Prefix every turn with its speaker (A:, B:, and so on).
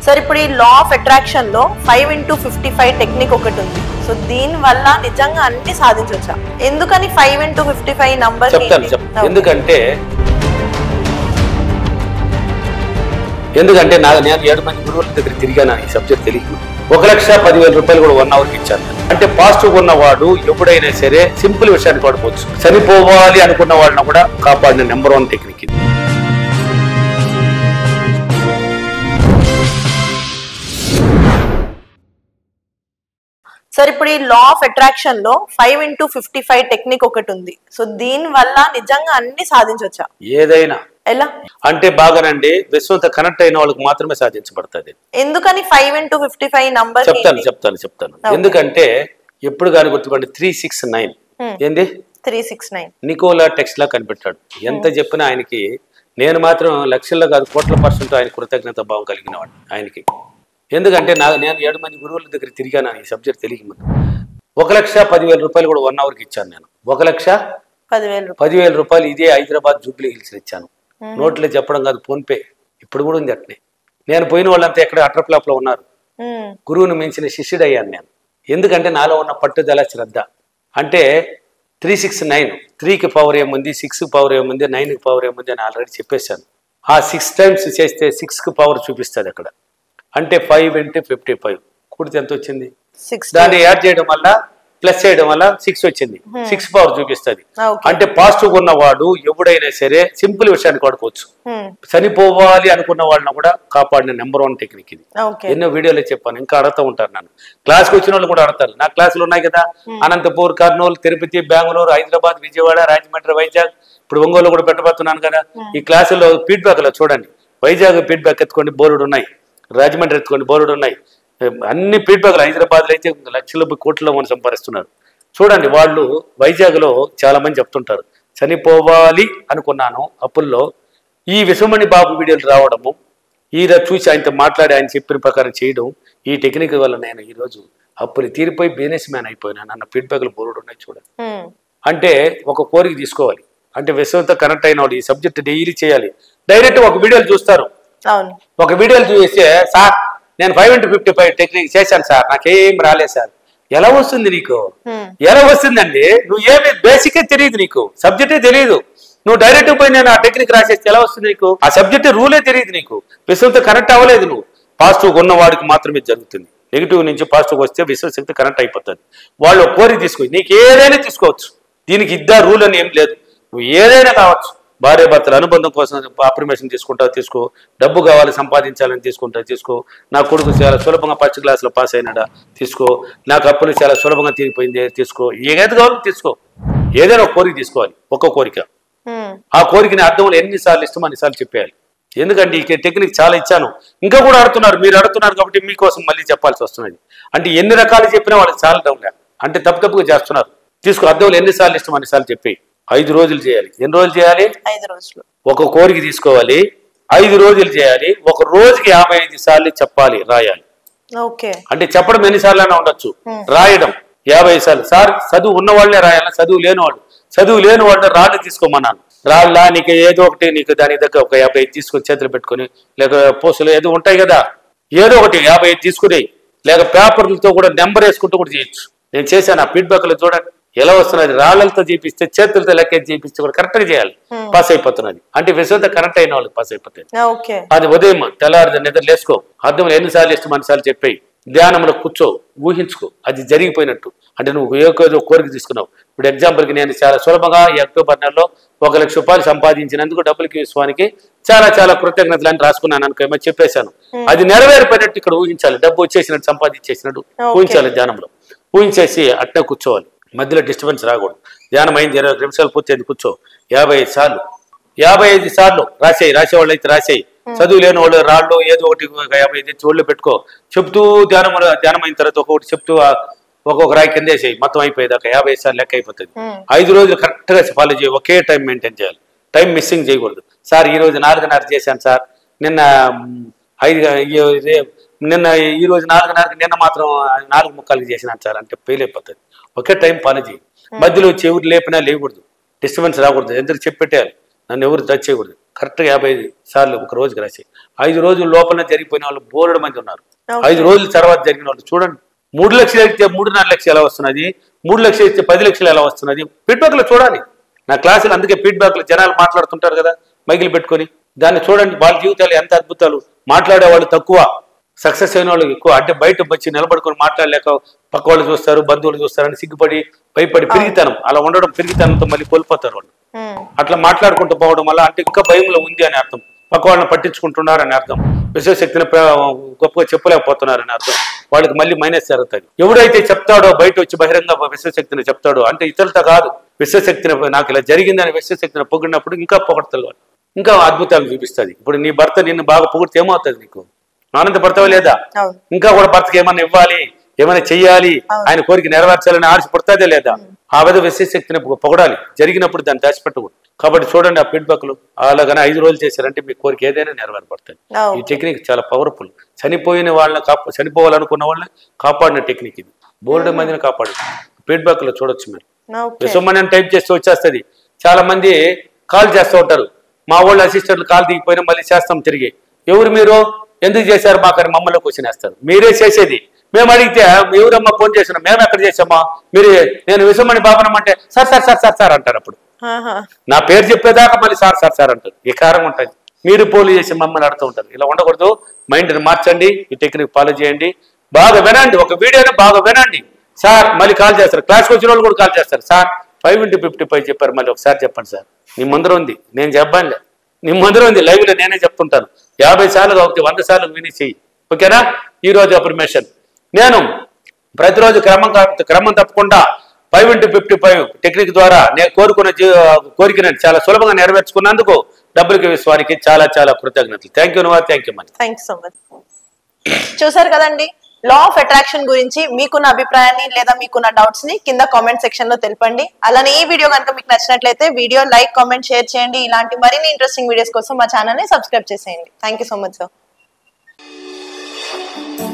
A: Sir ఇప్పుడు ఈ law of attraction లో five into fifty five technique ఒకటి ఉంది సో దీని వల్ల నిజంగా అన్ని సాధించవచ్చా ఎందుకని five into fifty five number
B: చెప్తాను చెప్తాను ఎందుకంటే ఎందుకంటే నాకు నేను ఏడు మంది గురువుల దగ్గర తిరిగాను ఈ సబ్జెక్ట్ తెలియదు ఒక లక్ష పదివేల రూపాయలు కూడా వన్ అవర్కి ఇచ్చాను నేను. అంటే పాజిటివ్ ఉన్నవాడు ఎప్పుడైనా సరే సింపుల్ విషయానికి వాడుకోవచ్చు చనిపోవాలి అనుకున్న వాళ్ళని కూడా కాపాడిన నెంబర్ వన్ టెక్నిక్ ఇది
A: సార్ ఇప్పుడు ఈ లా ఆఫ్ అట్రాక్షన్ లో five into fifty five technique ఒకటి ఉంది సో దీని వల్ల నిజంగా అన్ని సాధించవచ్చా
B: ఏదైనా
A: ఎలా
B: అంటే బాగానండి విశ్వంతో కనెక్ట్ అయిన వాళ్ళకి మాత్రమే సాధించబడుతుంది
A: ఎందుకని five into fifty five number
B: చెప్తాను చెప్తాను చెప్తాను ఎందుకంటే ఎప్పుడు కానీ గుర్తుపండి త్రీ సిక్స్ నైన్
A: Hmm.
B: ఏంది
A: three six nine
B: Nikola Tesla కనిపెట్టాడు ఎంత చెప్పినా ఆయనకి నేను మాత్రం లక్షల్లో కాదు కోట్ల పర్సెంట్ ఆయన కృతజ్ఞత భావం కలిగిన వాడు ఆయనకి ఎందుకంటే నా నేను ఏడు మంది గురువుల దగ్గర తిరిగాను ఈ సబ్జెక్ట్ తెలియక ముందు ఒక లక్ష పదివేల రూపాయలు కూడా వన్ అవర్కి ఇచ్చాను నేను ఒక లక్ష
A: పదివేల రూపాయలు
B: పదివేల రూపాయలు ఇదే హైదరాబాద్ జూబ్లీ హిల్స్ ఇచ్చాను నోట్లో చెప్పడం కాదు ఫోన్పే ఇప్పుడు కూడా ఉంది అట్నే నేను పోయిన వాళ్ళంతా ఎక్కడ అట్రప్లాప్లో ఉన్నారు
A: ఉమ్,
B: గురువును మించిన శిష్యుడయ్యాను నేను ఎందుకంటే నాలో ఉన్న పట్టుదల శ్రద్ధ అంటే త్రీ సిక్స్ నైన్ త్రీకి పవర్ ఏముంది సిక్స్కి పవర్ ఏముంది నైన్కి పవర్ ఏముంది అని ఆల్రెడీ చెప్పేశాను ఆ సిక్స్ టైమ్స్ చేస్తే సిక్స్కి పవర్ చూపిస్తుంది అక్కడ అంటే ఫైవ్ ఇంటూ ఫిఫ్టీ ఫైవ్ కూడితే ఎంత వచ్చింది
A: సిక్స్
B: దాన్ని యాడ్ చేయడం వల్ల ప్లస్ చేయడం వల్ల సిక్స్ వచ్చింది సిక్స్ పవర్ చూపిస్తుంది
A: ఓకే
B: అంటే పాజిటివ్ ఉన్నవాడు ఎవడైనా సరే సింపుల్ విషయానికి వాడుకోవచ్చు
A: ఉమ్,
B: చనిపోవాలి అనుకున్న వాళ్ళని కూడా కాపాడిన నెంబర్ వన్ టెక్నిక్ ఇది
A: ఓకే
B: ఎన్నో వీడియోలో చెప్పాను ఇంకా అడుగుతూ ఉంటారు నన్ను క్లాస్కి వచ్చిన వాళ్ళు కూడా అడతారు నా క్లాసులు ఉన్నాయి కదా అనంతపూర్ కర్నూలు తిరుపతి బెంగళూరు హైదరాబాద్ విజయవాడ రాజమండ్రి వైజాగ్ ఇప్పుడు ఒంగోలు కూడా పెట్టబోతున్నాను కదా ఈ క్లాసుల్లో ఫీడ్బ్యాక్ లో చూడండి వైజాగ్ ఫీడ్బ్యాక్ ఎత్తుకోండి బోర్డు ఉన్నాయి రాజమండ్రి ఎత్తుకోండి బోర్డు ఉన్నాయి అన్ని ఫీడ్బ్యాక్లు హైదరాబాద్లో అయితే లక్షల కోట్ల మంది సంపాదిస్తున్నారు చూడండి వాళ్ళు వైజాగ్లో చాలా మంది చెప్తుంటారు చనిపోవాలి అనుకున్నాను అప్పుల్లో ఈ విశ్వమణి బాబు వీడియోలు రావడము ఈయన చూసి ఆయనతో మాట్లాడి ఆయన చెప్పిన ప్రకారం చేయడం ఈ టెక్నిక్ వల్ల నేను ఈరోజు అప్పులు తీరిపోయి బిజినెస్ మ్యాన్ అయిపోయినాను అన్న ఫీడ్బ్యాక్లు బోర్డు ఉన్నాయి చూడండి
A: ఉమ్,
B: అంటే ఒక కోరిక తీసుకోవాలి అంటే విశ్వంతో కనెక్ట్ అయిన వాడు ఈ సబ్జెక్ట్ డైలీ చేయాలి డైరెక్ట్ ఒక వీడియోలు చూస్తారు
A: అవును
B: ఒక వీడియోలు చూస్తే సార్ నేను five into fifty five technique చేశాను సార్ నాకేం రాలేదు సార్ ఎలా వస్తుంది నీకు
A: ఉమ్,
B: ఎలా వస్తుందండి నువ్వు ఏమి బేసికే తెలియదు నీకు సబ్జెక్టే తెలియదు నువ్వు డైరెక్ట్ పోయి నేను ఆ టెక్నిక్ రాసేస్తే ఎలా వస్తుంది నీకు ఆ సబ్జెక్ట్ రూలే తెలియదు నీకు విశ్వంతో కనెక్ట్ అవ్వలేదు నువ్వు పాజిటివ్ ఉన్న వాడికి మాత్రమే జరుగుతుంది నెగిటివ్ నుంచి పాజిటివ్ వస్తే విశ్వశక్తి కనెక్ట్ అయిపోతుంది వాళ్ళు ఒక కోరిక తీసుకో నీకు ఏదైనా తీసుకోవచ్చు దీనికి ఇద్దా రూల్ అని ఏం లేదు నువ్వు ఏదైనా కావచ్చు భార్య భర్తల అనుబంధం కోసం అప్రిమేషన్ తీసుకుంటావు తీసుకో డబ్బు కావాలి సంపాదించాలని తీసుకుంటా తీసుకో నా కొడుకు చాలా సులభంగా ఫస్ట్ క్లాస్లో పాస్ అయినాడా తీసుకో నాకు అప్పులు చాలా సులభంగా తీరిపోయింది తీసుకో ఏదైతే కావాలో తీసుకో ఏదైనా ఒక కోరిక తీసుకోవాలి ఒక్క కోరిక
A: ఉమ్,
B: ఆ కోరికని అర్థంలో ఎన్నిసార్లు ఇష్టమో అన్నిసార్లు చెప్పేయాలి ఎందుకంటే ఈ టెక్నిక్ చాలా ఇచ్చాను ఇంకా కూడా ఆడుతున్నారు మీరు అడుగుతున్నారు కాబట్టి మీకోసం మళ్ళీ చెప్పాల్సి వస్తున్నది అంటే ఎన్ని రకాలు చెప్పినా వాళ్ళకి చాలా డౌన్లే అంటే తప్పు తప్పుగా చేస్తున్నారు తీసుకో అర్థంలో ఎన్నిసార్లు ఇష్టం అన్నిసార్లు చెప్పి ఐదు రోజులు చేయాలి ఎన్ని రోజులు చేయాలి
A: ఐదు రోజులు
B: ఒక కోరిక తీసుకోవాలి ఐదు రోజులు చేయాలి ఒక రోజుకి యాభై ఐదు సార్లు చెప్పాలి రాయాలి
A: ఓకే
B: అంటే చెప్పడం ఎన్నిసార్లు అయినా ఉండొచ్చు రాయడం యాభై సార్లు సార్ చదువు ఉన్న వాళ్ళే రాయాలి చదువు లేని వాళ్ళు చదువు లేని వాళ్ళు రాళ్ళు తీసుకోమన్నాను రాళ్ళ నీకు ఏదో ఒకటి నీకు దాని దగ్గర ఒక యాభై ఐదు తీసుకొని చేతులు పెట్టుకొని లేక పోస్టులు ఏదో ఉంటాయి కదా ఏదో ఒకటి యాభై ఐదు తీసుకుని లేక పేపర్లతో కూడా నెంబర్ వేసుకుంటూ కూడా చేయొచ్చు నేను చేశాను ఆ ఫీడ్బ్యాక్లు చూడండి ఎలా వస్తున్నది రాళ్ళతో చేపిస్తే చేతులతో లెక్క చేపిస్తే కూడా కరెక్ట్గా చేయాలి పాస్ అయిపోతున్నది అంటే విశ్వంతో కరెక్ట్ అయిన వాళ్ళు పాస్ అయిపోతాయి
A: ఓకే
B: అది ఉదయం తెల్లారి నిద్ర లేసుకో అర్థం ఎన్నిసార్లు ఇష్టం అన్నిసార్లు చెప్పేయి ధ్యానంలో కూర్చో ఊహించుకో అది జరిగిపోయినట్టు అంటే నువ్వు ఏ ఏదో కోరిక తీసుకున్నావు ఇప్పుడు ఎగ్జాంపుల్కి నేను చాలా సులభంగా ఈ అక్టోబర్ నెలలో ఒక లక్ష రూపాయలు సంపాదించినందుకు డబ్బులకి విశ్వానికి చాలా చాలా కృతజ్ఞతలు అని రాసుకున్నాను అనుకో ఏమో చెప్పేశాను అది నెరవేరిపోయినట్టు ఇక్కడ ఊహించాలి డబ్బు వచ్చేసినట్టు సంపాదించేసినట్టు
A: Okay.
B: ఊహించాలి ధ్యానంలో ఊహించేసి అట్నే కూర్చోవాలి మధ్యలో డిస్టర్బెన్స్ రాకూడదు ధ్యానం అయింది ఇరవై ఒక నిమిషాలు పూర్తయింది కూర్చో యాభై ఐదు సార్లు యాభై ఐదు సార్లు రాసేయి రాసేవాళ్ళు అయితే రాసేయి చదువు లేని వాళ్ళు రాళ్ళు ఏదో ఒకటి ఒక యాభై ఐదు ఒళ్ళు పెట్టుకో చెప్తూ ధ్యానం ధ్యానం అయిన తర్వాత ఒక్కొక్కటి చెప్తూ ఆ ఒక్కొక్క రాయి కింద వేసేయి మొత్తం అయిపోయేదాకా యాభై ఐదు సార్లు లెక్క అయిపోతుంది
A: ఉమ్,
B: ఐదు రోజులు కరెక్ట్గా ఫాలో చేయి ఒకే టైం మెయింటైన్ చేయాలి టైం మిస్సింగ్ చేయకూడదు సార్ ఈ రోజు నాలుగున్నర చేశాను సార్ నిన్న మ్, ఐదు ఈ- రే- నిన్న ఈ రోజు నాలుగున్నరకి నిన్న మాత్రం నాలుగు ముక్కలకి చేసినాను సార్ అంటే ఫెయిల్ అయిపోతుంది ఒకే టైం పని చేయి మధ్యలో వచ్చి ఎవరు లేపినా లేకూడదు డిస్టర్బెన్స్ రాకూడదు ఎందుకు చెప్పి పెట్టేయాలి నన్ను ఎవరు టచ్ చేయకూడదు కరెక్ట్గా యాభై సార్లు ఒక రోజుకి రాసి ఐదు రోజుల లోపల జరిగిపోయిన వాళ్ళు బోలెడు మంది ఉన్నారు
A: Okay.
B: ఐదు రోజుల తర్వాత జరిగిన వాళ్ళు చూడండి మూడు లక్షలు ఇస్తే మూడున్నర లక్షలు ఎలా వస్తున్నది మూడు లక్షలు ఇస్తే పది లక్షలు ఎలా వస్తున్నది ఫీడ్బ్యాక్ లో చూడాలి నా క్లాసులు అందుకే ఫీడ్బ్యాక్ లో జనాలు మాట్లాడుతుంటారు కదా మైకిలు పెట్టుకొని దాన్ని చూడండి వాళ్ళ జీవితాలు ఎంత అద్భుతాలు మాట్లాడే వాళ్ళు తక్కువ సక్సెస్ అయిన వాళ్ళు ఎక్కువ అంటే బయట వచ్చి నిలబడుకొని మాట్లాడలేక పక్క వాళ్ళు చూస్తారు బంధువులు చూస్తారని సిగ్గుపడి భయపడి పెరిగితనం అలా ఉండడం పెరిగితనంతో మళ్ళీ కోల్పోతారు వాళ్ళు
A: ఉమ్,
B: అట్లా మాట్లాడుకుంటూ పోవడం వల్ల అంటే ఇంకా భయంలో ఉంది అని అర్థం పక్క వాళ్ళని పట్టించుకుంటున్నారని అర్థం విశ్వశక్తిని ప్ర- గొప్పగా చెప్పలేకపోతున్నారని అర్థం వాళ్ళకి మళ్ళీ మైనస్ జరుగుతుంది ఎవడైతే చెప్తాడో బయట వచ్చి బహిరంగ విశ్వశక్తిని చెప్తాడో అంటే ఇతరులతో కాదు విశ్వశక్తిని నాకు ఇలా జరిగిందని విశ్వశక్తిని పొగిడినప్పుడు ఇంకా పొగడతలు వాళ్ళు ఇంకా అద్భుతాలు చూపిస్తుంది ఇప్పుడు నీ భర్త నిన్ను బాగా పొగిడితే ఏమవుతుంది నీకు ఆనందపడతావా లేదా
A: అవును
B: ఇంకా కూడా భర్తకి ఏమైనా ఇవ్వాలి ఏమైనా చెయ్యాలి
A: అవును.
B: ఆయన కోరిక నెరవేర్చాలని ఆశ పుడతాదే లేదా ఆ విధ విశేషక్తిని పొగడాలి జరిగినప్పుడు దాన్ని దాచిపెట్టకూడదు కాబట్టి చూడండి ఆ ఫీడ్బ్యాక్లు అలాగనే ఐదు రోజులు చేశారంటే మీ కోరిక ఏదైనా నెరవేరపడుతుంది
A: అవును
B: ఈ టెక్నిక్ చాలా పవర్ఫుల్ చనిపోయిన వాళ్ళని కాపా చనిపోవాలనుకున్న వాళ్ళని కాపాడిన టెక్నిక్ ఇది బోర్డు మందిని కాపాడు ఫీడ్బ్యాక్ లో చూడొచ్చు మీరు
A: ఓకే
B: విశ్వమని టైప్ చేస్తే వచ్చేస్తుంది చాలా మంది కాల్ చేస్తూ ఉంటారు మా వాళ్ళు అసిస్టెంట్లు కాల్ దిగిపోయినా మళ్ళీ చేస్తాం తిరిగి ఎవరు మీరు ఎందుకు చేశారు మాకని మమ్మల్ని క్వశ్చన్ వేస్తారు మీరే చేసేది మేము అడిగితే ఎవరమ్మా ఫోన్ చేసినా మేము ఎక్కడ చేసామా మీరు నేను విశ్వమణి బాబనమ్మంటే sir sir sir sir sir అంటారు అప్పుడు
A: ఆహా.
B: నా పేరు చెప్పేదాకా మళ్ళీ సార్ సార్ సార్ అంటారు ఈ కారం ఉంటుంది మీరు పోలు చేసి మమ్మల్ని ఆడుతూ ఉంటారు ఇలా ఉండకూడదు మైండ్ని మార్చండి ఈ టెక్నిక్ ఫాలో చేయండి బాగా వినండి ఒక వీడియోని బాగా వినండి సార్ మళ్ళీ కాల్ చేస్తారు క్లాస్కి వచ్చిన వాళ్ళు కూడా కాల్ చేస్తారు sir five into fifty five చెప్పారు మళ్ళీ ఒకసారి చెప్పండి సార్ నీ ముందర ఉంది నేను చెప్పానులే నీ ముందర ఉంది లైవ్లో నేనే చెప్తుంటాను యాభై సార్లు కాబట్టి వంద సార్లు విని చెయ్యి ఓకేనా ఈ రోజు అప్రిమేషన్ నేను ప్రతిరోజు క్రమం కా- క్రమం తప్పకుండా five into fifty five technique ద్వారా నేను కోరుకున్న జీ- కోరికను చాలా సులభంగా నెరవేర్చుకున్నందుకు డబ్బులకి విశ్వానికి చాలా చాలా కృతజ్ఞతలు థ్యాంక్ యూ నువ్వు thank you money
A: thank so much చూసారు కదండి లా ఆఫ్ అట్రాక్షన్ గురించి మీకున్న అభిప్రాయాన్ని లేదా మీకున్న డౌట్స్ ని కింద కామెంట్ సెక్షన్ లో తెలపండి అలానే ఈ వీడియో కనుక మీకు నచ్చినట్లయితే వీడియో లైక్ కామెంట్ షేర్ చేయండి ఇలాంటి మరిన్ని ఇంట్రెస్టింగ్ వీడియోస్ కోసం మా ఛానల్ ని సబ్స్క్రైబ్ చేసేయండి thank you so much sir